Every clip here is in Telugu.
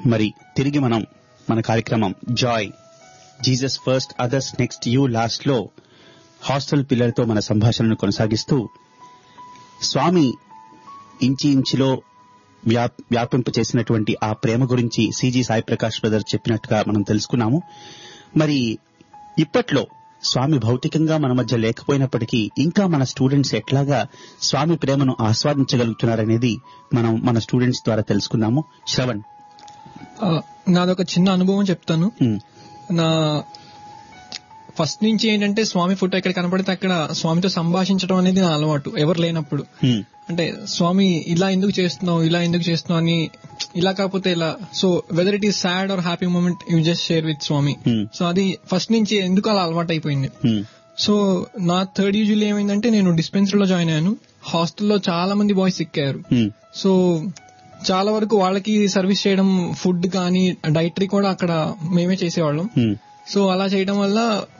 మరి తిరిగి మనం మన కార్యక్రమం joy Jesus first others next you last లో హాస్టల్ పిల్లలతో మన సంభాషణను కొనసాగిస్తూ స్వామి ఇంచి ఇంచిలో వ్యాప్ వ్యాపింప చేసినటువంటి ఆ ప్రేమ గురించి సిజి సాయి ప్రకాష్ బ్రదర్ చెప్పినట్టుగా మనం తెలుసుకున్నాము మరి ఇప్పట్లో స్వామి భౌతికంగా మన మధ్య లేకపోయినప్పటికీ ఇంకా మన స్టూడెంట్స్ ఎట్లాగా స్వామి ప్రేమను ఆస్వాదించగలుగుతున్నారనేది మనం మన స్టూడెంట్స్ ద్వారా తెలుసుకుందాము శ్రవణ్ ఆ, నాదొక చిన్న అనుభవం చెప్తాను ఉమ్, నా ఫస్ట్ నుంచి ఏంటంటే స్వామి ఫోటో ఎక్కడ కనపడితే అక్కడ స్వామితో సంభాషించడం అనేది నా అలవాటు ఎవరు లేనప్పుడు ఉమ్, అంటే స్వామి ఇలా ఎందుకు చేస్తున్నావు ఇలా ఎందుకు చేస్తున్నావు అని ఇలా కాకపోతే ఇలా so whether it is sad or happy moment you just share with Swami Hmm. So అది ఫస్ట్ నుంచి ఎందుకు అలా అలవాటు అయిపోయింది ఉమ్, సో నా థర్డ్ యూజువల్ ఏమైందంటే నేను డిస్పెన్సరీలో జాయిన్ అయ్యాను హాస్టల్లో చాలా మంది బాయ్స్ ఎక్కారు ఉమ్, సో చాలా వరకు వాళ్ళకి సర్వీస్ చేయడం ఫుడ్ కానీ డైటరీ కూడా అక్కడ మేమే చేసేవాళ్ళం ఉమ్, సో అలా చేయడం వల్ల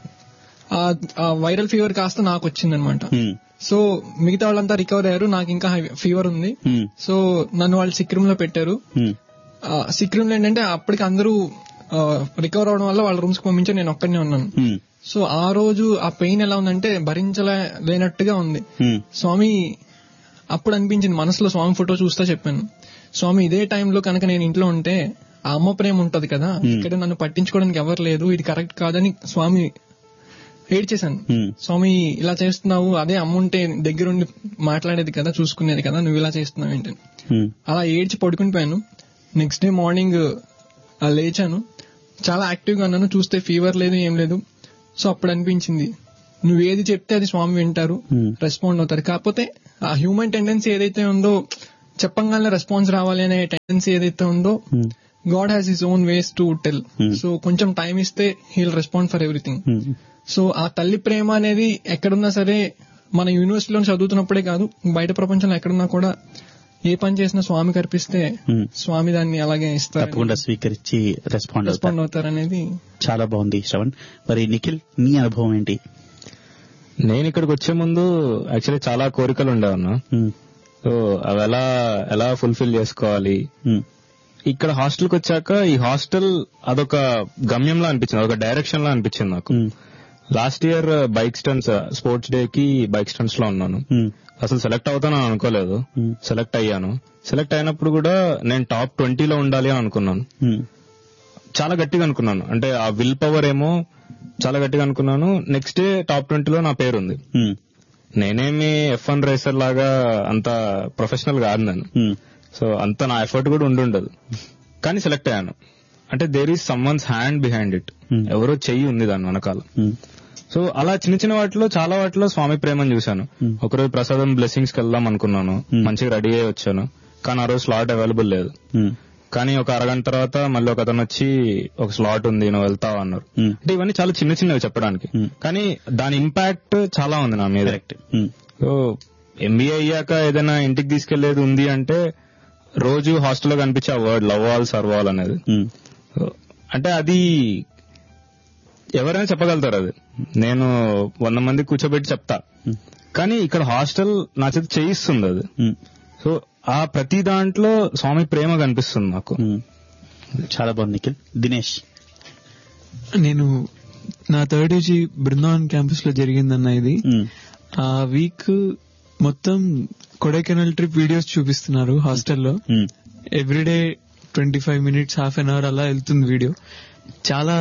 ఆ వైరల్ ఫీవర్ కాస్త నాకు వచ్చిందనమాట ఉమ్, సో మిగతా వాళ్ళంతా రికవర్ అయ్యారు నాకు ఇంకా ఫీవర్ ఉంది ఉమ్, సో నన్ను వాళ్ళు సిక్ రూమ్ లో పెట్టారు ఉమ్, సిక్ రూమ్ లో ఏంటంటే అప్పటికి అందరూ రికవర్ అవడం వల్ల వాళ్ళ రూమ్స్ పంపించి నేను ఒక్కడనే ఉన్నాను ఉమ్, సో ఆ రోజు ఆ పెయిన్ ఎలా ఉందంటే భరించలే లేనట్టుగా ఉంది ఉమ్, స్వామి అప్పుడు అనిపించింది మనసులో స్వామి ఫోటో చూస్తా చెప్పాను స్వామి ఇదే టైంలో కనుక నేను ఇంట్లో ఉంటే ఆ అమ్మ ప్రేమ ఉంటది కదా ఇక్కడ నన్ను పట్టించుకోవడానికి ఎవరు లేదు ఇది కరెక్ట్ కాదని స్వామి ఏడ్చేశాను ఉమ్, స్వామి ఇలా చేస్తున్నావు అదే అమ్మ ఉంటే దగ్గరుండి మాట్లాడేది కదా చూసుకునేది కదా నువ్వు ఇలా చేస్తున్నావు ఏంటని ఉమ్, అలా ఏడ్చి పడుకుని పోయాను నెక్స్ట్ డే మార్నింగ్ ఆ లేచాను చాలా యాక్టివ్ గా ఉన్నాను చూస్తే ఫీవర్ లేదు ఏం లేదు సో అప్పుడు అనిపించింది నువ్వు ఏది చెప్తే అది స్వామి వింటారు Hmm. రెస్పాండ్ అవుతారు కాకపోతే ఆ హ్యూమన్ టెండెన్సీ ఏదైతే ఉందో చెప్పంగానే రెస్పాన్స్ రావాలి అనే టెండెన్సీ ఏదైతే ఉందో um, God has his own ways to tell Hmm. So కొంచెం టైం ఇస్తే heal respond for everything um, so ఆ తల్లి ప్రేమ అనేది ఎక్కడున్నా సరే మన యూనివర్సిటీలో చదువుతున్నప్పుడే కాదు బయట ప్రపంచంలో ఎక్కడున్నా కూడా ఏ పని చేసినా స్వామికి అర్పిస్తే ఉమ్. స్వామి దాన్ని అలాగే ఇస్తారు తప్పకుండా స్వీకరించి రెస్పాండ్ అవుతారు రెస్పాండ్ అవుతారు అనేది చాలా బాగుంది శ్రవణ్ మరి నిఖిల్ నీ అనుభవం ఏంటి నేను ఇక్కడికి వచ్చే ముందు యాక్చువల్లీ చాలా కోరికలు ఉండేవన్నా ఉమ్, సో అవి ఎలా ఎలా ఫుల్ఫిల్ చేసుకోవాలి ఉమ్, ఇక్కడ హాస్టల్కి వచ్చాక ఈ హాస్టల్ అదొక గమ్యంలా అనిపించింది అదొక డైరెక్షన్ లా అనిపించింది నాకు um, last year bike stunts sports day కి బైక్ స్టంట్స్ లో ఉన్నాను ఉమ్, అసలు సెలెక్ట్ అవుతానని అనుకోలేదు Hmm. సెలెక్ట్ అయ్యాను సెలెక్ట్ అయినప్పుడు కూడా నేను టాప్ ట్వంటీలో ఉండాలి అని అనుకున్నాను ఉమ్, చాలా గట్టిగా అనుకున్నాను అంటే ఆ విల్ పవర్ ఏమో చాలా గట్టిగా అనుకున్నాను నెక్స్ట్ డే టాప్ ట్వంటీలో నా పేరు ఉంది ఉమ్, నేనేమి ఎఫ్ వన్ రేసర్ లాగా అంత ప్రొఫెషనల్ కాదు నేను ఉమ్, సో అంత నా ఎఫర్ట్ కూడా ఉండుండదు కానీ సెలెక్ట్ అయ్యాను అంటే there is someone's hand behind it Hmm. ఎవరో చెయ్యి ఉంది దాని వెనకాల ఉమ్, సో అలా చిన్న చిన్న వాటిలో చాలా వాటిలో స్వామి ప్రేమను చూశాను Hmm. ఒకరోజు ప్రసాదం బ్లెస్సింగ్స్ కి వెళ్దాం అనుకున్నాను Hmm. మంచిగా రెడీ అయ్యి వచ్చాను కానీ ఆ రోజు స్లాట్ అవైలబుల్ లేదు ఉమ్, కానీ ఒక అరగంట తర్వాత మళ్ళీ ఒక అతను వచ్చి ఒక స్లాట్ ఉంది నువ్వు వెళ్తావా అన్నారు ఉమ్, అంటే ఇవన్నీ చాలా చిన్న చిన్నవి చెప్పడానికి Hmm. కానీ దాని ఇంపాక్ట్ చాలా ఉంది నా మీద కరెక్ట్ ఉమ్, సో ఎంబీఏ అయ్యాక ఏదైనా ఇంటికి తీసుకెళ్లేది ఉంది అంటే రోజు హాస్టల్లో కనిపించే ఆ word love all serve all అనేది ఉమ్, So, అంటే అది ఎవరైనా చెప్పగలుగుతారు అది నేను వంద మంది కూర్చోబెట్టి చెప్తా ఉమ్, కానీ ఇక్కడ హాస్టల్ నా చేత చేయిస్తుంది అది ఉమ్, సో ఆ ప్రతి దాంట్లో స్వామి ప్రేమ కనిపిస్తుంది నాకు ఉమ్. చాలా బాగుంది నిఖిల్ దినేష్ నేను నా థర్డ్ యూజీ బృందావన్ క్యాంపస్ లో జరిగిందన్న ఇది ఉమ్, ఆ వీక్ మొత్తం కొడైకెనాల్ ట్రిప్ వీడియోస్ చూపిస్తున్నారు హాస్టల్లో um, everyday twenty five minutes half an hour అలా వెళ్తుంది వీడియో చాలా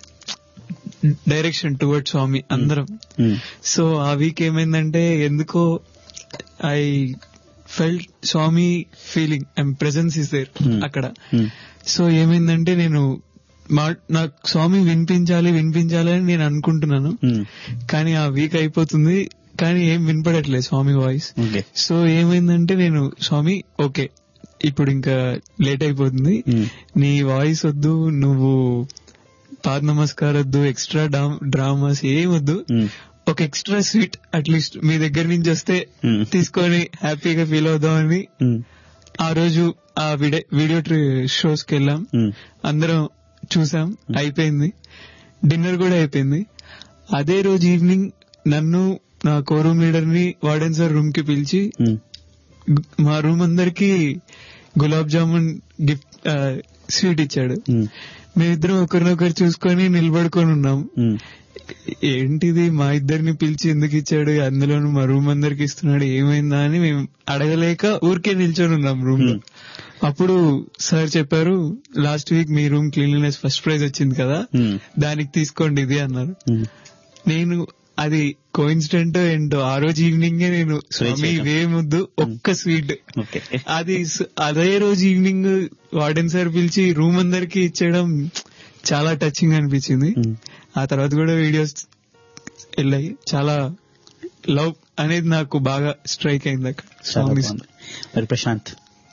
డైరెక్షన్ టువర్డ్ స్వామి అందరం ఉమ్, సో ఆ వీక్ ఏమైందంటే ఎందుకో I felt Swami feeling I'm presence is there Hmm. అక్కడ ఉమ్, సో ఏమైందంటే నేను మా నాకు స్వామి వినిపించాలి వినిపించాలి అని నేను అనుకుంటున్నాను ఉమ్, కానీ ఆ వీక్ అయిపోతుంది కానీ ఏం వినపడట్లేదు స్వామి వాయిస్ ఓకే సో ఏమైందంటే నేను స్వామి ఓకే ఇప్పుడు ఇంకా లేట్ అయిపోతుంది ఉమ్, నీ వాయిస్ వద్దు నువ్వు పాద నమస్కారం వద్దు ఎక్స్ట్రా డ్రామాస్ ఏం వద్దు ఉమ్, ఒక ఎక్స్ట్రా స్వీట్ అట్లీస్ట్ మీ దగ్గర నుంచి వస్తే Hmm. తీసుకొని హ్యాపీగా ఫీల్ అవుదామని ఉమ్, ఆ రోజు ఆ వీడియో వీడియో షోస్ కి వెళ్ళాం ఉమ్, అందరం చూసాం అయిపోయింది డిన్నర్ కూడా అయిపోయింది అదే రోజు ఈవినింగ్ నన్ను నా కో రూమ్ లీడర్ ని వార్డెన్ సార్ రూమ్ కి పిలిచి ఉమ్, గ్- మా రూమ్ అందరికి గులాబ్ జామున్ గిఫ్ట్ స్వీట్ ఇచ్చాడు ఉమ్, మేమిద్దరం ఒకరినొకరు చూసుకొని నిలబడుకొని ఉన్నాం ఉమ్, ఏంటిది మా ఇద్దరిని పిలిచి ఎందుకు ఇచ్చాడు అందులోను మా రూమ్ అందరికి ఇస్తున్నాడు ఏమైందా అని మేము అడగలేక ఊరికే నిల్చొని ఉన్నాం రూమ్ లో అప్పుడు సార్ చెప్పారు లాస్ట్ వీక్ మీ రూమ్ క్లీన్లీనెస్ ఫస్ట్ ప్రైజ్ వచ్చింది కదా ఉమ్, దానికి తీసుకోండి ఇది అన్నారు ఉమ్. నేను అది కోయిన్సిడెంట్ ఏంటో ఆ రోజు ఈవినింగ్ నేను స్వామి చేయటం. ఇవే ముద్దు ఒక్క స్వీట్ ఓకే అది స- అదే రోజు ఈవినింగ్ వార్డెన్ సార్ పిలిచి రూమ్ అందరికి ఇచ్చేయడం చాలా టచింగ్ అనిపించింది ఉమ్. ఆ తర్వాత కూడా వీడియోస్ వెళ్ళాయి చాలా లవ్ అనేది నాకు బాగా స్ట్రైక్ అయింది అక్కడ చాలా స్వామి బాగుంది మరి ప్రశాంత్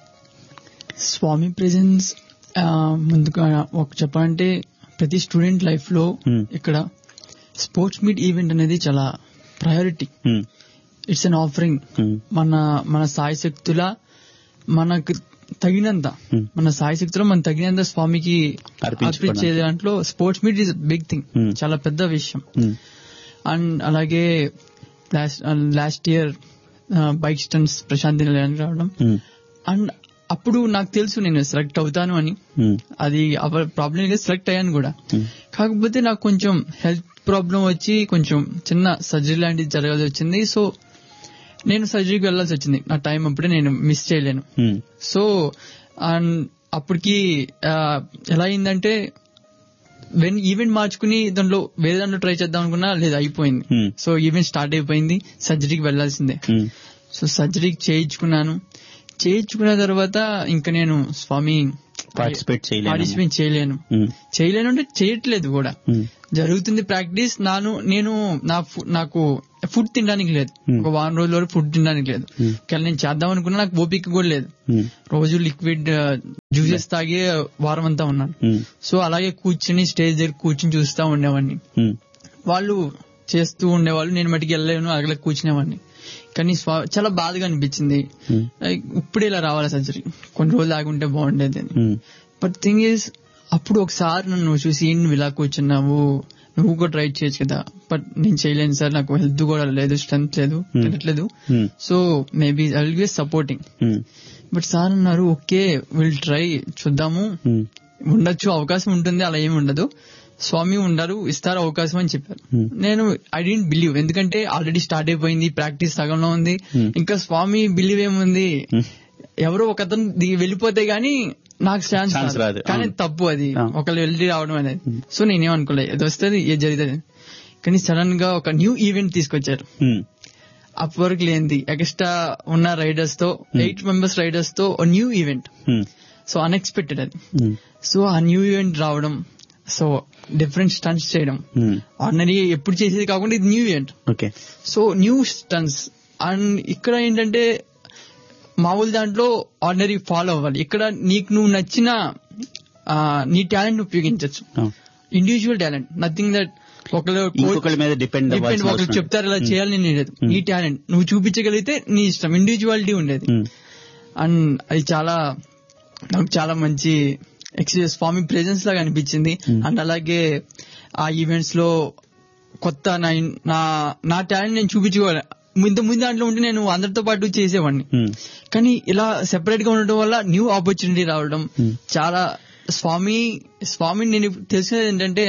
స్వామి ప్రెజెన్స్ ముందుగా ఒక చెప్పాలంటే ప్రతి స్టూడెంట్ లైఫ్ లో Hmm. ఇక్కడ స్పోర్ట్స్ మీట్ ఈవెంట్ అనేది చాలా priority um, it's an offering um, మన మన సాయి శక్తుల మనకు తగినంత Hmm. మన సాయి శక్తుల మన తగినంత స్వామికి అర్పించుకోవడానికి. అర్పించే దాంట్లో sports meet is big thing Hmm. చాలా పెద్ద విషయం ఉమ్, అండ్ అలాగే last last year bike stunts Prasanthi నిలయానికి రావడం ఉమ్, అండ్ అప్పుడు నాకు తెలుసు నేను సెలెక్ట్ అవుతాను అని ఉమ్, అది ప్రాబ్లం లేదు సెలెక్ట్ అయ్యాను కూడా ఉమ్, కాకపోతే నాకు కొంచెం హెల్త్ ప్రాబ్లం వచ్చి కొంచెం చిన్న సర్జరీ లాంటిది జరగాల్సి వచ్చింది సో నేను సర్జరీకి వెళ్లాల్సి వచ్చింది నా టైం అప్పుడే నేను మిస్ చేయలేను ఉమ్, సో అండ్ అప్పటికి ఆ, ఎలా అయిందంటే వెన్ ఈవెంట్ మార్చుకుని దాంట్లో వేరే దాంట్లో ట్రై చేద్దాం అనుకున్నా లేదు అయిపోయింది Hmm. సో ఈవెంట్ స్టార్ట్ అయిపోయింది సర్జరీకి వెళ్లాల్సిందే ఉమ్, సో సర్జరీకి చేయించుకున్నాను చేయించుకున్న తర్వాత ఇంకా నేను స్వామి పార్టిసిపేట్ చేయలేను పార్టిసిపేట్ చేయలేను ఉమ్, చేయలేను అంటే చేయట్లేదు కూడా ఉమ్, జరుగుతుంది ప్రాక్టీస్ నాను నేను నా ఫు- నాకు ఫుడ్ తినడానికి లేదు Hmm. ఒక వారం రోజుల వరకు ఫుడ్ తినడానికి లేదు Hmm. కానీ నేను చేద్దాం అనుకున్నా నాకు ఓపిక కూడా లేదు ఉమ్, రోజు లిక్విడ్ జ్యూసెస్ తాగి వారం అంతా ఉన్నాను ఉమ్, సో అలాగే కూర్చుని స్టేజ్ దగ్గర కూర్చుని చూస్తా ఉండేవాడిని ఉమ్, వాళ్ళు చేస్తూ ఉండేవాళ్ళు నేను మటుకు వెళ్ళలేను అగలకి కూర్చునేవాడిని కానీ స్వా- చాలా బాధగా అనిపించింది Hmm. Like, ఇప్పుడే ఇలా రావాలి సర్జరీ కొన్ని రోజులు ఆగుంటే బాగుండేది అని ఉమ్, బట్ థింగ్ ఈస్ అప్పుడు ఒకసారి నన్ను చూసి "ఏం నువ్వు ఇలా కూర్చున్నావు నువ్వు కూడా ట్రై చేయొచ్చు కదా బట్ నేను చేయలేను సార్ నాకు హెల్త్ కూడా లేదు స్ట్రెంత్ లేదు Hmm. తినట్లేదు um, so maybe I will be supporting um, but sir అన్నారు ఓకే విల్ ట్రై చూద్దాము ఉమ్, ఉండొచ్చు అవకాశం ఉంటుంది అలా ఏమి ఉండదు స్వామి ఉండరు ఇస్తారు అవకాశం అని చెప్పారు Hmm. నేను ఐ డెంట్ బిలీవ్ ఎందుకంటే ఆల్రెడీ స్టార్ట్ అయిపోయింది ప్రాక్టీస్ సగంలో ఉంది Hmm. ఇంకా స్వామి బిలీవ్ ఏముంది Hmm. ఎవరో ఒకతను దిగి వెళ్ళిపోతే గానీ నాకు ఛాన్స్ Chance రాదు. కానీ అవును. తప్పు అది అవును. ఒకళ్ళు వెళ్ళి రావడం అనేది సో నేనేమనుకోలే ఏది వస్తుంది ఏది జరుగుతుంది కానీ సడన్ గా ఒక న్యూ ఈవెంట్ తీసుకొచ్చారు ఉమ్, అప్ వరకు లేనిది ఎక్స్ట్రా ఉన్న రైడర్స్ తో ఎయిట్ మెంబర్స్ రైడర్స్ తో new event um, so unexpected అది ఉమ్, సో ఆ న్యూ ఈవెంట్ రావడం సో డిఫరెంట్ స్టంట్స్ చేయడం ఉమ్, ఆర్డినరీ ఎప్పుడు చేసేది కాకుండా ఇది new event okay so new stunts and ఇక్కడ ఏంటంటే మామూలు దాంట్లో ఆర్డినరీ ఫాలో అవ్వాలి ఇక్కడ నీకు నువ్వు నచ్చిన ఆ, నీ టాలెంట్ ఉపయోగించవచ్చు అవును. ఇండివిజువల్ టాలెంట్ నథింగ్ దట్ ఒకళ్ళు ఇంకొకరి మీద డిపెండ్ డిపెండ్ అవ్వాల్సిన ఒకరు అవసరం చెప్తారు ఇలా చేయాలని నేను లేదు నీ టాలెంట్ నువ్వు చూపించగలిగితే నీ ఇష్టం ఇండివిజువాలిటీ ఉండేది ఉమ్, అండ్ అది చాలా నాకు చాలా మంచి ఎక్స్పీరియన్స్ స్వామి ప్రెజెన్స్ లాగా అనిపించింది అండ్ అలాగే ఆ ఈవెంట్స్ లో కొత్త నా నా నా టాలెంట్ నేను చూపించుకోవాలి ఇంత ముందు దాంట్లో ఉంటే నేను అందరితో పాటు చేసేవాడిని ఉమ్, కానీ ఇలా సెపరేట్ గా ఉండడం వల్ల న్యూ ఆపర్చునిటీ రావడం Hmm. చాలా స్వామి స్వామి నేను తెలిసినది ఏంటంటే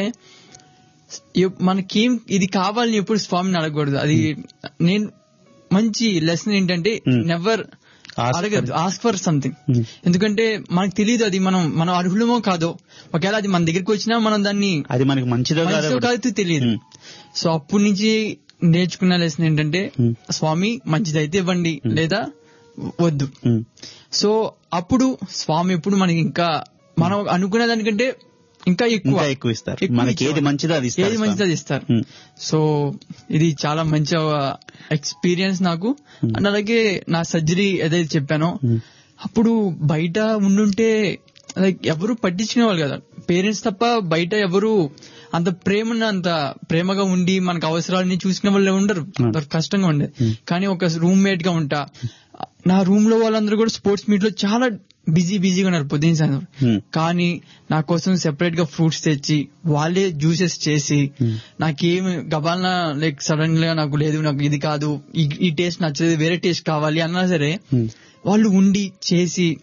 ఎప్- మనకేం ఇది కావాలని ఎప్పుడు స్వామిని అడగకూడదు అది నేను మంచి లెసన్ ఏంటంటే Hmm. నెవర్ Ask అడగద్దు for- ask for something Hmm. ఎందుకంటే మనకు తెలియదు అది మనం మనం అర్హులమో కాదో ఒకవేళ అది మన దగ్గరికి వచ్చినా మనం దాన్ని అది మనకి మంచిదో కాదో మంచిదో కూడా- కాదో తెలియదు Hmm. సో అప్పటి నుంచి నేర్చుకున్న లెసన్ ఏంటంటే Hmm. స్వామి మంచిదైతే ఇవ్వండి లేదా వద్దు ఉమ్, సో అప్పుడు స్వామి ఎప్పుడు మనకి ఇంకా మనం అనుకునే దానికంటే ఇంకా ఎక్కువ ఇంకా ఎక్కువ ఇస్తారు ఎక్కువ మనకి ఏది ఇచ్చేవారు. మంచిదో అది ఇస్తారు ఏది మంచిదో అది ఇస్తారు ఉమ్, సో ఇది చాలా మంచి ఎక్స్పీరియన్స్ నాకు అండ్ అలాగే నా సర్జరీ ఏదైతే చెప్పానో Hmm. అప్పుడు బయట ఉండుంటే లైక్ ఎవరు పట్టించుకునే వాళ్ళు కదా పేరెంట్స్ తప్ప బయట ఎవరు అంత ప్రేమను అంత ప్రేమగా ఉండి మనకు అవసరాలని చూసుకునే వాళ్ళు ఉండరు అంత కష్టంగా ఉండేది కానీ ఒక రూమ్మేట్ గా ఉంటా నా రూమ్ లో వాళ్ళందరూ కూడా స్పోర్ట్స్ మీట్ లో చాలా బిజీ బిజీగా ఉన్నారు పొద్దున్న సాయంత్రం Hmm. కానీ నా కోసం సెపరేట్ గా ఫ్రూట్స్ తెచ్చి వాళ్ళే జ్యూసెస్ చేసి నాకేమి గబాలన లైక్ సడన్ గా నాకు లేదు నాకు ఇది కాదు ఈ- ఈ టేస్ట్ నచ్చలేదు వేరే టేస్ట్ కావాలి అన్నా సరే Hmm. వాళ్ళు ఉండి చేసి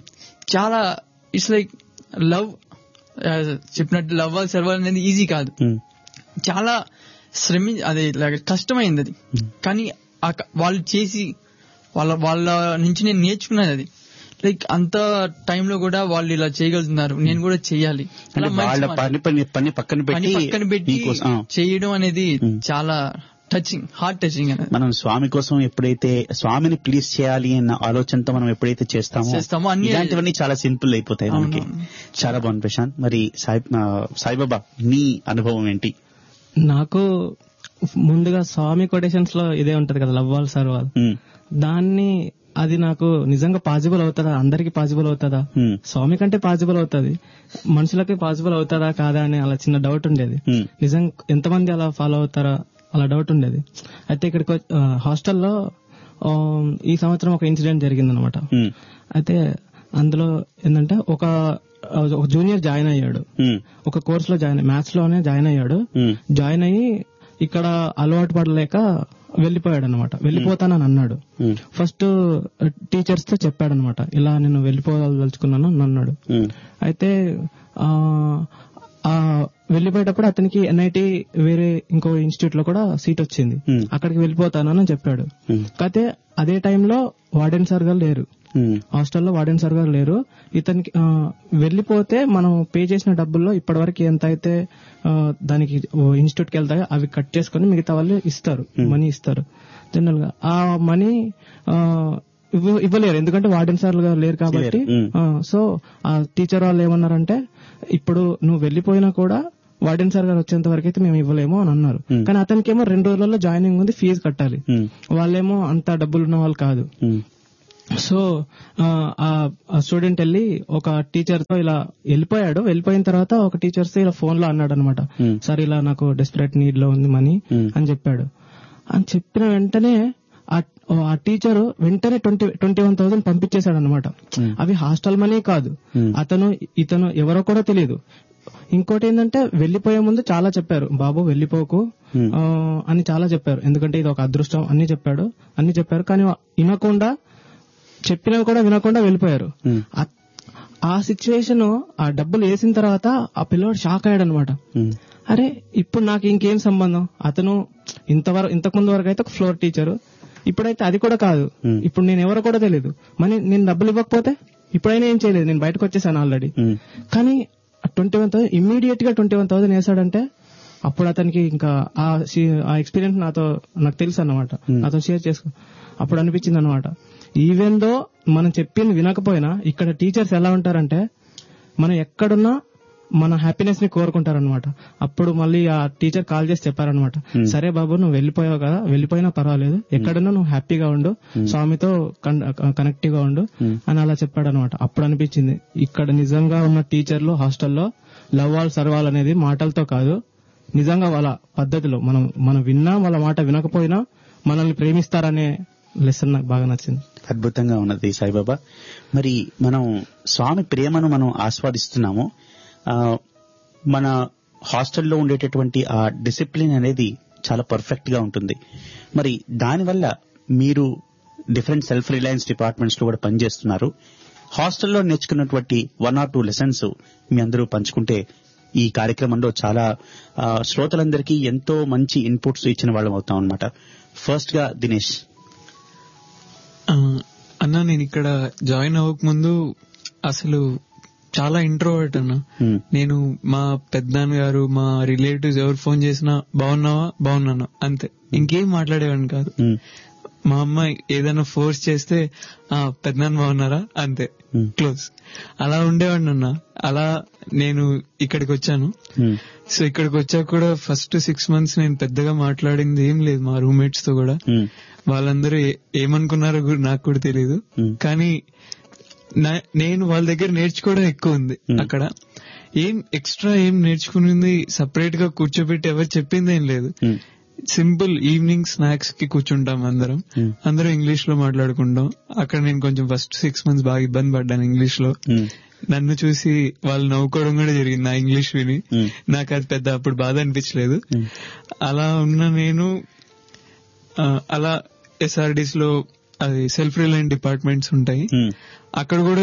చాలా ఇట్స్ లైక్ లవ్ చెప్పినట్టు లవ్ సర్వల్ అనేది ఈజీ కాదు ఉమ్, చాలా శ్రమి అది like కష్టమైంది అది కానీ ఆ క- వాళ్ళు చేసి వాళ్ళ వాళ్ళ నుంచి నేను నేర్చుకున్నది అది లైక్ అంత టైంలో కూడా వాళ్ళు ఇలా చేయగలుగుతున్నారు నేను కూడా చెయ్యాలి అంటే అలా మంచి వాళ్ళ మాట. పని పని పని పక్కన పని పెట్టి పక్కన పెట్టి నీకోసం- ఆ. చేయడం అనేది Hmm. చాలా టచింగ్ హార్ట్ టచింగ్ అనేది మనం స్వామి కోసం ఎప్పుడైతే స్వామిని ప్లీజ్ చేయాలి అన్న ఆలోచనతో మనం ఎప్పుడైతే చేస్తామో చేస్తామో అన్ని- ఇలాంటివన్నీ చాలా సింపుల్ అయిపోతాయి మనకి అవునవును. చాలా బాగుంది ప్రశాంత్ మరి సాయి ఆ, సాయిబాబా నీ అనుభవం ఏంటి నాకు ముందుగా స్వామి కొటేషన్స్ లో ఇదే ఉంటది కదా లవ్వాల్ సర్వాల్ ఉమ్, దాన్ని అది నాకు నిజంగా పాసిబుల్ అవుతుందా అందరికి పాసిబుల్ అవుతుందా ఉమ్, స్వామి కంటే పాసిబుల్ అవుతుంది మనుషులకి పాసిబుల్ అవుతుందా కాదా అని అలా చిన్న డౌట్ ఉండేది ఉమ్, నిజం ఎంతమంది అలా ఫాలో అవుతారా అలా డౌట్ ఉండేది అయితే ఇక్కడికి వచ్చి- ఆ, హాస్టల్లో ఆ, ఈ సంవత్సరం ఒక ఇన్సిడెంట్ జరిగిందనమాట ఉమ్, అయితే అందులో ఏంటంటే ఒక ఒక జూనియర్ జాయిన్ అయ్యాడు ఉమ్, ఒక కోర్స్ లో జాయిన్ మ్యాథ్స్ లోనే జాయిన్ అయ్యాడు ఉమ్, జాయిన్ అయ్యి ఇక్కడ అలవాటు పడలేక వెళ్ళిపోయాడు అనమాట వెళ్ళిపోతానని అన్నాడు ఉమ్, ఫస్ట్ టీచర్స్ తో చెప్పాడు అనమాట ఇలా నేను వెళ్ళిపోదలుచుకున్నాను అని అన్నాడు ఉమ్, అయితే ఆ ఆ వెళ్ళిపోయేటప్పుడు అతనికి ఎన్ఐటి వేరే ఇంకో ఇన్స్టిట్యూట్ లో కూడా సీట్ వచ్చింది Hmm. అక్కడికి వెళ్ళిపోతానని చెప్పాడు Hmm. కాకపోతే అదే టైంలో వార్డెన్ సార్ గారు లేరు ఉమ్, హాస్టల్లో వార్డెన్ సార్ గారు లేరు ఇతనికి ఆ, వెళ్ళిపోతే మనం పే చేసిన డబ్బుల్లో ఇప్పటివరకు ఎంత అయితే ఆ, దానికి ఇన్స్టిట్యూట్ కి వెళ్తాయో అవి కట్ చేసుకుని మిగతా వాళ్ళు ఇస్తారు మనీ ఇస్తారు జనరల్ గా ఆ మనీ ఇవ్వ- ఇవ్వలేరు ఎందుకంటే వార్డెన్ సార్ గారు లేరు కాబట్టి లేరు. ఆ, సో ఆ టీచర్ వాళ్ళు ఏమన్నారంటే ఇప్పుడు నువ్వు వెళ్ళిపోయినా కూడా వార్డెన్ సార్ గారు వచ్చేంత వరకు అయితే మేము ఇవ్వలేము అని అన్నారు కానీ అతనికి ఏమో రెండు రోజులలో జాయినింగ్ ఉంది ఫీజు కట్టాలి ఉమ్, వాళ్ళేమో అంత డబ్బులు ఉన్న వాళ్ళు కాదు ఉమ్, సో ఆ, ఆ స్టూడెంట్ వెళ్ళి ఒక టీచర్ తో ఇలా వెళ్ళిపోయాడు వెళ్ళిపోయిన తర్వాత ఒక టీచర్స్ ఇలా ఫోన్ లో అన్నాడు అనమాట Hmm. సార్ ఇలా నాకు డెస్పరేట్ నీడ్ లో ఉంది మనీ Hmm. అని చెప్పాడు అని చెప్పిన వెంటనే ఆ- ఆ టీచర్ వెంటనే ట్వంటీ ట్వంటీ వన్ థౌసండ్ పంపించేశాడు అనమాట అవి హాస్టల్ మనీ కాదు Hmm. అతను ఇతను ఎవరో కూడా తెలియదు ఇంకోటి ఏంటంటే వెళ్లిపోయే ముందు చాలా చెప్పారు బాబు వెళ్లిపోకు Hmm. ఆ, అని చాలా చెప్పారు ఎందుకంటే ఇది ఒక అదృష్టం అన్ని చెప్పాడు అన్ని చెప్పారు కానీ వినకుండా చెప్పినవి కూడా వినకుండా వెళ్ళిపోయారు Hmm. ఆ- ఆ సిచ్యువేషన్ ఆ డబ్బులు వేసిన తర్వాత ఆ పిల్లవాడు షాక్ అయ్యాడు అనమాట ఉమ్, అరే ఇప్పుడు నాకు ఇంకేం సంబంధం అతను ఇంతవరకు ఇంతకు ముందు వరకు అయితే ఒక ఫ్లోర్ టీచర్ ఇప్పుడైతే అది కూడా కాదు Hmm. ఇప్పుడు నేను ఎవరో కూడా తెలియదు మరి నేను డబ్బులు ఇవ్వకపోతే ఇప్పుడైనా ఏం చేయలేదు నేను బయటకు వచ్చేసాను ఆల్రెడీ ఉమ్, కానీ ట్వంటీ వన్ థౌసండ్ ఇమ్మీడియట్ గా ట్వంటీ వన్ థౌసండ్ వేసాడంటే అప్పుడు అతనికి ఇంకా ఆ సి- ఆ ఎక్స్పీరియన్స్ నాతో నాకు తెలుసు అన్నమాట నాతో షేర్ చేసుకో అప్పుడు అనిపించింది అనమాట ఈవెన్ దో మనం చెప్పింది వినకపోయినా ఇక్కడ టీచర్స్ ఎలా ఉంటారంటే మనం ఎక్కడున్నా మన హ్యాపీనెస్ ని కోరుకుంటారనమాట అప్పుడు మళ్ళీ ఆ టీచర్ కాల్ చేసి చెప్పారనమాట సరే బాబు నువ్వు వెళ్ళిపోయావు కదా వెళ్ళిపోయినా పర్వాలేదు ఎక్కడున్నా నువ్వు హ్యాపీగా ఉండు స్వామితో కనెక్టివ్ గా ఉండు అని అలా చెప్పాడనమాట అప్పుడు అనిపించింది ఇక్కడ నిజంగా ఉన్న టీచర్లు హాస్టల్లో లవ్ ఆల్ సర్వాల్ అనేది మాటలతో కాదు నిజంగా వాళ్ళ పద్ధతిలో మనం మనం విన్నా వాళ్ళ మాట వినకపోయినా మనల్ని ప్రేమిస్తారనే లెసన్ నాకు బాగా నచ్చింది అద్భుతంగా ఉన్నది సాయిబాబా మరి మనం స్వామి ప్రేమను మనం ఆస్వాదిస్తున్నాము ఆ, మన హాస్టల్లో ఉండేటటువంటి ఆ డిసిప్లిన్ అనేది చాలా పర్ఫెక్ట్ గా ఉంటుంది మరి దానివల్ల మీరు డిఫరెంట్ సెల్ఫ్ రిలయన్స్ డిపార్ట్మెంట్స్ లో కూడా పనిచేస్తున్నారు హాస్టల్లో నేర్చుకున్నటువంటి వన్ ఆర్ టూ లెసన్స్ మీ అందరూ పంచుకుంటే ఈ కార్యక్రమంలో చాలా ఆ, శ్రోతలందరికీ ఎంతో మంచి ఇన్పుట్స్ ఇచ్చిన వాళ్ళం అవుతాం అనమాట ఫస్ట్ గా దినేష్ ఆ, అన్న నేను ఇక్కడ జాయిన్ అవ్వక ముందు అసలు చాలా ఇంట్రోవర్ట్ అన్న Hmm. నేను మా పెద్దనాన్న గారు మా రిలేటివ్స్ ఎవరు ఫోన్ చేసినా బాగున్నావా బాగున్నాను అంతే ఇంకేం మాట్లాడేవాడిని కాదు ఉమ్, మా అమ్మ ఏదైనా ఫోర్స్ చేస్తే ఆ పెద్దనాన్న బాగున్నారా అంతే Hmm. క్లోజ్ అలా ఉండేవాడిని అన్న అలా నేను ఇక్కడికి వచ్చాను ఉమ్, సో ఇక్కడికి వచ్చాక కూడా ఫస్ట్ సిక్స్ మంత్స్ నేను పెద్దగా మాట్లాడింది ఏం లేదు మా రూమ్మేట్స్ తో కూడా ఉమ్, వాళ్ళందరూ ఏ- ఏమనుకున్నారో కూడా నాకు కూడా తెలియదు Hmm. కానీ నా- నేను వాళ్ళ దగ్గర నేర్చుకోవడం ఎక్కువ ఉంది Hmm. అక్కడ ఏం ఎక్స్ట్రా ఏం నేర్చుకునింది సపరేట్ గా కూర్చోబెట్టి ఎవరు చెప్పింది ఏం లేదు ఉమ్, సింపుల్ ఈవినింగ్ స్నాక్స్ కి కూర్చుంటాం అందరం Hmm. అందరం ఇంగ్లీష్ లో మాట్లాడుకుంటాం అక్కడ నేను కొంచెం ఫస్ట్ సిక్స్ మంత్స్ బాగా ఇబ్బంది పడ్డాను ఇంగ్లీష్ లో ఉమ్, నన్ను చూసి వాళ్ళు నవ్వుకోవడం కూడా జరిగింది నా ఇంగ్లీష్ విని Hmm. నాకు అది పెద్ద అప్పుడు బాధ అనిపించలేదు Hmm. అలా ఉన్న నేను ఆ, అలా ఎస్ఆర్డీస్ లో అది సెల్ఫ్ రిలయన్స్ డిపార్ట్మెంట్స్ ఉంటాయి ఉమ్, అక్కడ కూడా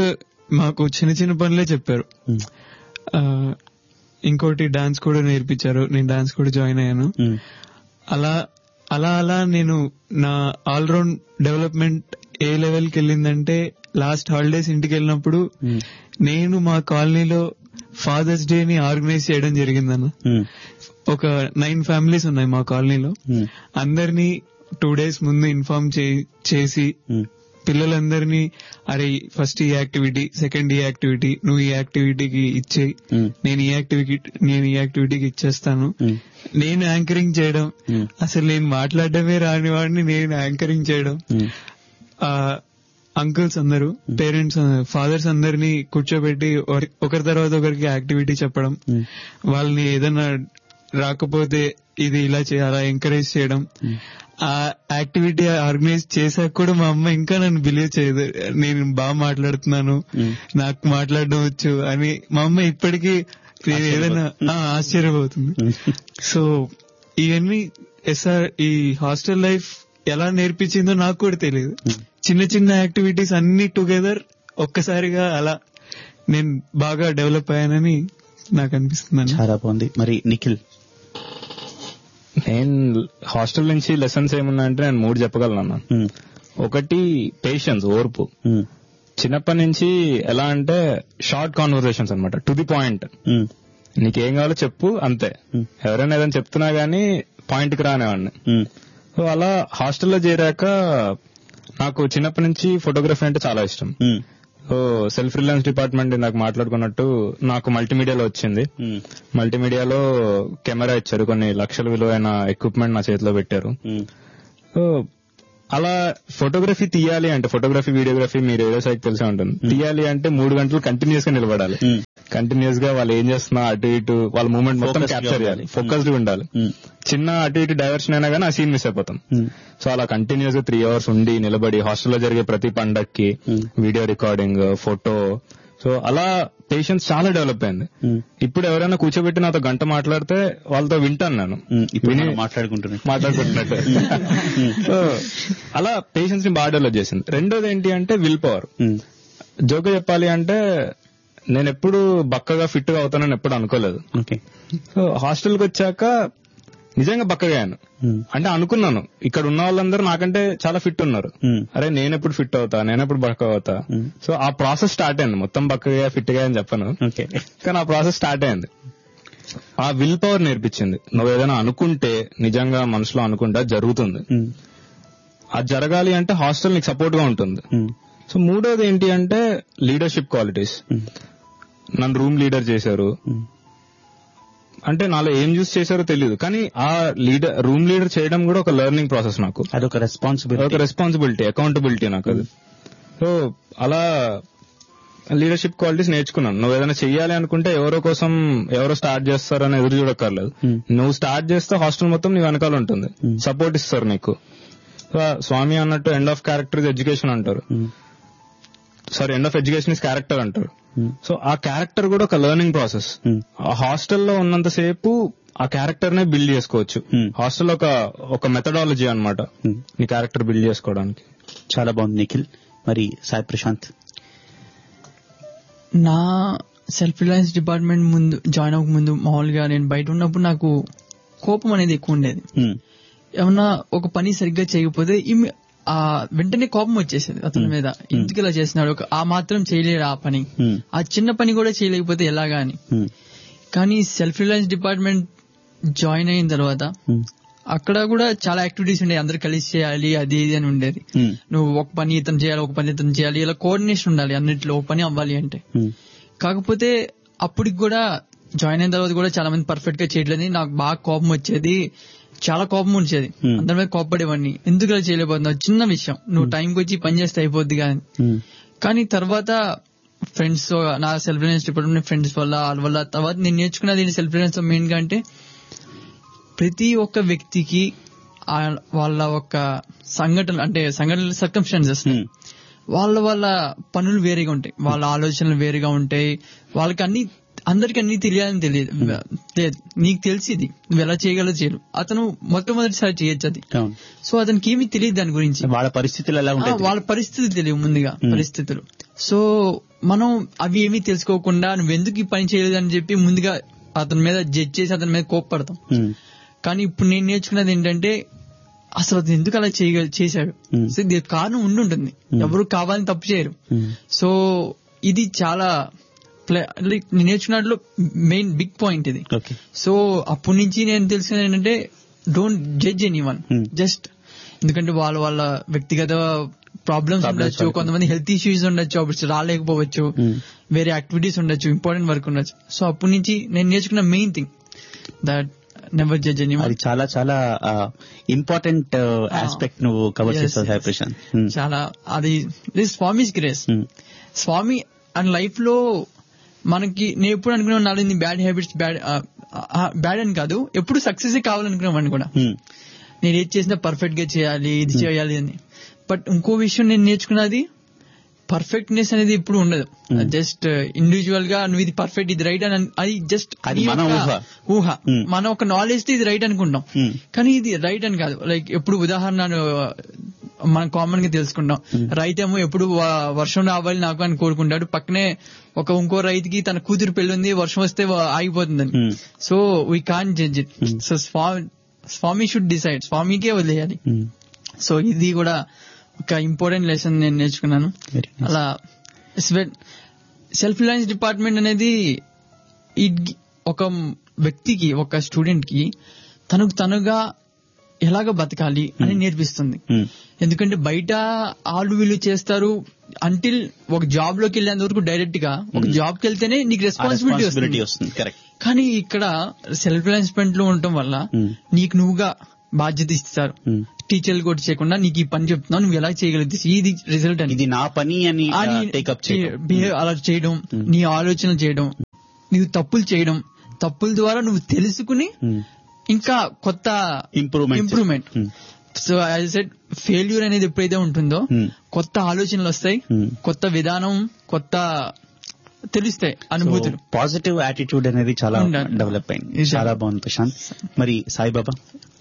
మాకు చిన్న చిన్న పనులే చెప్పారు ఉమ్, ఆ, ఇంకోటి డాన్స్ కూడా నేర్పించారు నేను డాన్స్ కూడా జాయిన్ అయ్యాను ఉమ్, అలా అలా అలా నేను నా ఆల్రౌండ్ డెవలప్మెంట్ ఏ లెవెల్కి వెళ్ళిందంటే లాస్ట్ హాలిడేస్ ఇంటికి వెళ్ళినప్పుడు ఉమ్, నేను మా కాలనీలో ఫాదర్స్ డే ని ఆర్గనైజ్ చేయడం జరిగిందన్న ఉమ్, ఒక నైన్ ఫ్యామిలీస్ ఉన్నాయి మా కాలనీలో ఉమ్, అందరినీ టూ డేస్ ముందు ఇన్ఫార్మ్ చేసి ఉమ్, పిల్లలందరినీ అరే ఫస్ట్ ఈ యాక్టివిటీ సెకండ్ ఈ యాక్టివిటీ నువ్వు ఈ యాక్టివిటీకి ఇచ్చేయి ఉమ్, నేను ఈ యాక్టివిటీ నేను ఈ యాక్టివిటీకి ఇచ్చేస్తాను ఉమ్, నేను యాంకరింగ్ చేయడం ఉమ్, అసలు నేను మాట్లాడడమే రాని వాడిని నేను యాంకరింగ్ చేయడం ఉమ్, ఆ అంకుల్స్ అందరూ పేరెంట్స్ ఫాదర్స్ అందరినీ కూర్చోబెట్టి ఒకరి- ఒకరి తర్వాత ఒకరికి యాక్టివిటీ చెప్పడం ఉమ్, వాళ్ళని ఏదైనా రాకపోతే ఇది ఇలా చేయాలా ఎంకరేజ్ చేయడం ఆ యాక్టివిటీ ఆర్గనైజ్ చేశాక కూడా మా అమ్మ ఇంకా నన్ను బిలీవ్ చేయదు నేను బాగా మాట్లాడుతున్నాను ఉమ్. నాకు మాట్లాడడం వచ్చు అని మా అమ్మ ఇప్పటికీ నేను ఏదైనా ఆ, ఆశ్చర్యపోతుంది సో ఇవన్నీ ఎస్ఆర్ ఈ హాస్టల్ లైఫ్ ఎలా నేర్పించిందో నాకు కూడా తెలియదు చిన్న చిన్న యాక్టివిటీస్ అన్ని టుగెదర్ ఒక్కసారిగా అలా నేను బాగా డెవలప్ అయ్యానని నాకు అనిపిస్తుంది చాలా బాగుంది మరి నిఖిల్ నేను హాస్టల్ నుంచి లెసన్స్ ఏమున్నాయంటే నేను మూడు చెప్పగలను అన్న ఉమ్, ఒకటి పేషెన్స్ ఓర్పు ఉమ్, చిన్నప్పటి నుంచి ఎలా అంటే షార్ట్ కాన్వర్సేషన్స్ అన్నమాట టు ది పాయింట్ ఉమ్, నీకేం కావాలో చెప్పు అంతే Hmm. ఎవరైనా ఏదైనా చెప్తున్నా గానీ పాయింట్ కి రానేవాడిని ఉమ్, సో అలా హాస్టల్లో చేరాక నాకు చిన్నప్పటి నుంచి ఫోటోగ్రఫీ అంటే చాలా ఇష్టం um, so self reliance department నాకు మాట్లాడుకున్నట్టు నాకు మల్టీమీడియాలో వచ్చింది ఉమ్, మల్టీమీడియాలో కెమెరా ఇచ్చారు కొన్ని లక్షల విలువైన ఎక్విప్మెంట్ నా చేతిలో పెట్టారు ఉమ్, సో అలా ఫోటోగ్రఫీ తీయాలి అంటే ఫోటోగ్రఫీ వీడియోగ్రఫీ మీరు ఏదో సైకి తెలిసే ఉంటుంది తీయాలి అంటే మూడు గంటలు కంటిన్యూస్ గా నిలబడాలి ఉమ్, కంటిన్యూస్ గా వాళ్ళు ఏం చేస్తున్నా అటు ఇటు వాళ్ళ మూమెంట్ మొత్తం Focused గా క్యాప్చర్ చేయాలి ఉండాలి. ఫోకస్డ్ ఉండాలి ఉమ్, చిన్న అటు ఇటు డైవర్షన్ అయినా కానీ ఆ సీన్ మిస్ అయిపోతాం ఉమ్, సో అలా కంటిన్యూస్ గా త్రీ అవర్స్ ఉండి నిలబడి హాస్టల్లో జరిగే ప్రతి పండక్కి Hmm. Video recording photo so అలా పేషెన్స్ చాలా డెవలప్ అయింది ఉమ్, ఇప్పుడు ఎవరైనా కూర్చోబెట్టి నాతో గంట మాట్లాడితే వాళ్ళతో వింటాను నేను ఉమ్, ఇప్పుడు విని- మనం మాట్లాడుకుంటున్నాం మాట్లాడుకుంటున్నట్టు సో అలా పేషెన్స్ ని బాగా డెవలప్ చేసింది రెండోది ఏంటి అంటే విల్ పవర్ ఉమ్, జోక చెప్పాలి అంటే నేను ఎప్పుడు బక్కగా ఫిట్ గా అవుతానని ఎప్పుడు అనుకోలేదు ఓకే సో హాస్టల్కి వచ్చాక నిజంగా బక్కగా అయ్యాను ఉమ్, అంటే అనుకున్నాను ఇక్కడ ఉన్న వాళ్ళందరూ నాకంటే చాలా ఫిట్ ఉన్నారు ఉమ్, అరే నేను ఎప్పుడు ఫిట్ అవుతా నేను ఎప్పుడు బక్క అవుతా Hmm. సో ఆ ప్రాసెస్ స్టార్ట్ అయింది మొత్తం బక్కగా ఫిట్ గా అని చెప్పను ఓకే కానీ ఆ ప్రాసెస్ స్టార్ట్ అయింది ఆ విల్ పవర్ నేర్పించింది నువ్వు ఏదైనా అనుకుంటే నిజంగా మనసులో అనుకుంటే అది జరుగుతుంది ఉమ్, అది జరగాలి అంటే హాస్టల్ నీకు సపోర్ట్ గా ఉంటుంది ఉమ్, సో మూడోది ఏంటి అంటే లీడర్షిప్ క్వాలిటీస్ ఉమ్, నన్ను రూమ్ లీడర్ చేశారు ఉమ్, అంటే నాలో ఏం చూస్ చేశారో తెలియదు కానీ ఆ లీడర్ రూమ్ లీడర్ చేయడం కూడా ఒక లెర్నింగ్ ప్రాసెస్ నాకు అదొక ఒక రెస్పాన్సిబిలిటీ రెస్పాన్సిబిలిటీ అకౌంటబిలిటీ నాకు అది సో అలా లీడర్షిప్ క్వాలిటీస్ నేర్చుకున్నాను నువ్వు ఏదైనా చెయ్యాలి అనుకుంటే ఎవరో కోసం ఎవరో స్టార్ట్ చేస్తారని ఎదురు చూడక్కర్లేదు Hmm. నువ్వు స్టార్ట్ చేస్తే హాస్టల్ మొత్తం నీ వెనకాల ఉంటుంది Hmm. సపోర్ట్ ఇస్తారు నీకు సో స్వామి అన్నట్టు ఎండ్ ఆఫ్ క్యారెక్టర్ ఎడ్యుకేషన్ అంటారు sorry end of education is character అంటారు సో ఆ క్యారెక్టర్ కూడా ఒక లెర్నింగ్ ప్రాసెస్ ఆ హాస్టల్లో ఉన్నంతసేపు ఆ క్యారెక్టర్ నే బిల్డ్ చేసుకోవచ్చు Hmm. హాస్టల్ ఒక ఒక మెథడాలజీ అన్నమాట Hmm. నీ క్యారెక్టర్ బిల్డ్ చేసుకోవడానికి చాలా బాగుంది నిఖిల్ మరి సాయి ప్రశాంత్ నా సెల్ఫ్ రిలయన్స్ డిపార్ట్మెంట్ ముందు జాయిన్ అవ్వక ముందు మామూలుగా నేను బయట ఉన్నప్పుడు నాకు కోపం అనేది ఎక్కువ ఉండేది ఉమ్, ఏమన్నా ఒక పని సరిగ్గా చేయకపోతే ఇమ్మి- ఆ వెంటనే కోపం వచ్చేసేది అతని మీద ఎందుకు ఇలా చేసినాడు ఒక ఆ మాత్రం చేయలేడు ఆ పని ఉమ్, ఆ చిన్న పని కూడా చేయలేకపోతే ఎలాగా అని ఉమ్, కానీ సెల్ఫ్ రిలయన్స్ డిపార్ట్మెంట్ జాయిన్ అయిన తర్వాత ఉమ్, అక్కడ కూడా చాలా యాక్టివిటీస్ ఉండేవి అందరు కలిసి చేయాలి అది ఇది అని ఉండేది ఉమ్, నువ్వు ఒక పని ఇతను చేయాలి ఒక పని ఇతను చేయాలి ఇలా కోఆర్డినేషన్ ఉండాలి అన్నిట్లో ఒక పని అవ్వాలి అంటే ఉమ్, కాకపోతే అప్పటికి కూడా జాయిన్ అయిన తర్వాత కూడా చాలా మంది పర్ఫెక్ట్ గా చేయట్లేదు నాకు బాగా కోపం వచ్చేది చాలా కోపం వచ్చేది Hmm. అందరి మీద కోపపడేవాడిని ఎందుకు ఇలా చేయలేకపోతున్నావు చిన్న విషయం నువ్వు టైంకి వచ్చి పని చేస్తే అయిపోద్ది కానీ ఉమ్, కానీ కానీ తర్వాత ఫ్రెండ్స్ నా సెల్ఫ్ రిలయన్స్ డిపార్ట్మెంట్ ఫ్రెండ్స్ వల్ల వాళ్ళ వల్ల తర్వాత నేను నేర్చుకున్నది సెల్ఫ్ రిలయన్స్ మెయిన్ గా అంటే ప్రతి ఒక్క వ్యక్తికి ఆ- వాళ్ళ ఒక సంఘటన అంటే సంఘటన సర్కమ్స్టాన్సెస్ ఉమ్, వాళ్ళ వాళ్ళ పనులు వేరేగా ఉంటాయి వాళ్ళ ఆలోచనలు వేరేగా ఉంటాయి వాళ్ళకి అన్ని అందరికి అన్ని తెలియాలని తెలియదు లేదు నీకు తెలిసింది నువ్వు ఎలా చేయగలవు చేయరు అతను మొట్టమొదటిసారి చేయొచ్చు అది అవును సో అతనికి ఏమీ తెలియదు దాని గురించి వాళ్ళ పరిస్థితులు ఎలా ఆ, ఉంటాయి వాళ్ళ పరిస్థితి తెలియదు ముందుగా Hmm. పరిస్థితులు సో మనం అవి ఏమీ తెలుసుకోకుండా నువ్వు ఎందుకు ఈ పని చేయలేదు అని చెప్పి ముందుగా అతని మీద జడ్జ్ చేసి అతని మీద కోప్పడతాం ఉమ్, కానీ ఇప్పుడు నేను నేర్చుకున్నది ఏంటంటే అసలు అతను ఎందుకు అలా చేయగ చేశాడు Hmm. సో దీనికి కారణం ఉండి ఉంటుంది ఎవరు కావాలని తప్పు చేయరు ఉమ్, సో ఇది చాలా ప్లే- like నేను నేర్చుకున్నట్లు మెయిన్ బిగ్ పాయింట్ ఇది ఓకే సో అప్పటి నుంచి నేను తెలుసుకున్నది ఏంటంటే don't judge anyone Hmm. Just ఎందుకంటే వాళ్ళ వాళ్ళ వ్యక్తిగత ప్రాబ్లమ్స్ ఉండొచ్చు కొంతమంది హెల్త్ ఇష్యూస్ ఉండొచ్చు అప్పుడు రాలేకపోవచ్చు Hmm. వేరే యాక్టివిటీస్ ఉండొచ్చు ఇంపార్టెంట్ వర్క్ ఉండొచ్చు సో అప్పటి నుంచి నేను నేర్చుకున్న main thing that never judge any అది చాలా చాలా ఇంపార్టెంట్ ఆస్పెక్ట్ నువ్వు కవర్ Yes, చేస్తావు సాయి yes. ప్రశాంత్ చాలా అది this Swami's grace Swami and life లో మనకి నేను ఎప్పుడు అనుకున్నాను నాలుగు బ్యాడ్ హ్యాబిట్స్ బ్యాడ్ బ్యాడ్ అని కాదు ఎప్పుడు సక్సెస్ కావాలనుకున్నామని కూడా నేను ఏది చేసినా పర్ఫెక్ట్ గా చేయాలి ఇది చేయాలి అని బట్ ఇంకో విషయం నేను నేర్చుకున్నది పర్ఫెక్ట్నెస్ అనేది ఇప్పుడు ఉండదు జస్ట్ ఇండివిజువల్ గా నువ్వు ఇది పర్ఫెక్ట్ ఇది రైట్ అని అన్- అది జస్ట్ అది మన ఊహ. ఊహ Hmm. మన ఒక నాలెడ్జ్ ఇది రైట్ అనుకుంటాం Hmm. కానీ ఇది రైట్ అని కాదు లైక్ ఎప్పుడు ఉదాహరణ మనం కామన్ గా తెలుసుకుంటాం రైతేమో ఎప్పుడు వ- వర్షం రావాలి నాకు అని కోరుకుంటాడు పక్కనే ఒక ఇంకో రైతుకి తన కూతురు పెళ్లి ఉంది వర్షం వస్తే వ- ఆగిపోతుందని Hmm. So we can judge it so Swami Swami should decide స్వామికే వదిలేయాలి సో ఇది కూడా ఒక ఇంపార్టెంట్ లెసన్ నేను నేర్చుకున్నాను Very nice. అలా సెల్ఫ్ రిలయన్స్ డిపార్ట్మెంట్ అనేది it- ఒక వ్యక్తికి ఒక స్టూడెంట్ కి తనకు తనుగా ఎలాగ బతకాలి అని నేర్పిస్తుంది ఎందుకంటే బయట ఆళ్ళు వీళ్ళు చేస్తారు అంటిల్ ఒక జాబ్ లోకి వెళ్ళేంత వరకు డైరెక్ట్ గా ఒక జాబ్ కి వెళ్తేనే నీకు రెస్పాన్సిబిలిటీ రెస్పాన్సిబిలిటీ వస్తుంది వస్తుంది కరెక్ట్ కానీ ఇక్కడ సెల్ఫ్ రిలయన్స్మెంట్ లో ఉండటం వల్ల Hmm. నీకు నువ్వుగా బాధ్యత ఇస్తారు టీచర్లు కూడా చేయకుండా నీకు ఈ పని చెప్తున్నావు నువ్వు ఎలా చేయగలుగుతావు ఇది రిజల్ట్ అని ఇది నా పని అని టేకప్ చేయడం బిహేవ్ అలా చేయడం నీ ఆలోచనలు చేయడం నీవు తప్పులు చేయడం తప్పుల ద్వారా నువ్వు తెలుసుకుని ఇంకా కొత్త improvement improvement so as said failure అనేది ఎప్పుడైతే ఉంటుందో Hmm. కొత్త ఆలోచనలు వస్తాయి Hmm. కొత్త విధానం కొత్త తెలుస్తాయి అనుభూతులు పాజిటివ్ యాటిట్యూడ్ అనేది చాలా ఉండాలి. డెవలప్ అయింది నిజం. చాలా బాగుంది ప్రశాంత్ మరి సాయిబాబా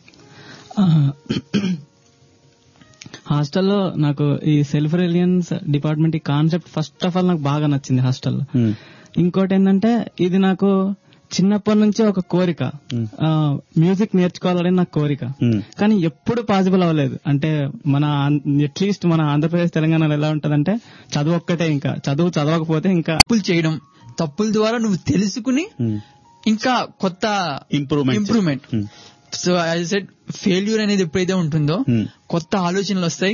హాస్టల్లో నాకు ఈ సెల్ఫ్ రిలియన్స్ డిపార్ట్మెంట్ ఈ కాన్సెప్ట్ ఫస్ట్ ఆఫ్ ఆల్ నాకు బాగా నచ్చింది హాస్టల్లో Hmm. ఇంకోటి ఏంటంటే ఇది నాకు చిన్నప్పటి నుంచి ఒక కోరిక మ్యూజిక్ నేర్చుకోవాలని నాకు కోరిక Hmm. కానీ ఎప్పుడు పాసిబుల్ అవ్వలేదు అంటే మన అట్లీస్ట్ మన ఆంధ్రప్రదేశ్ తెలంగాణలో ఎలా ఉంటదంటే చదువు ఒక్కటే ఇంకా చదువు చదవకపోతే ఇంకా తప్పులు చేయడం తప్పుల ద్వారా నువ్వు తెలుసుకుని Hmm. ఇంకా కొత్త improvement improvement Hmm. So as said failure అనేది ఎప్పుడైతే ఉంటుందో Hmm. కొత్త ఆలోచనలు వస్తాయి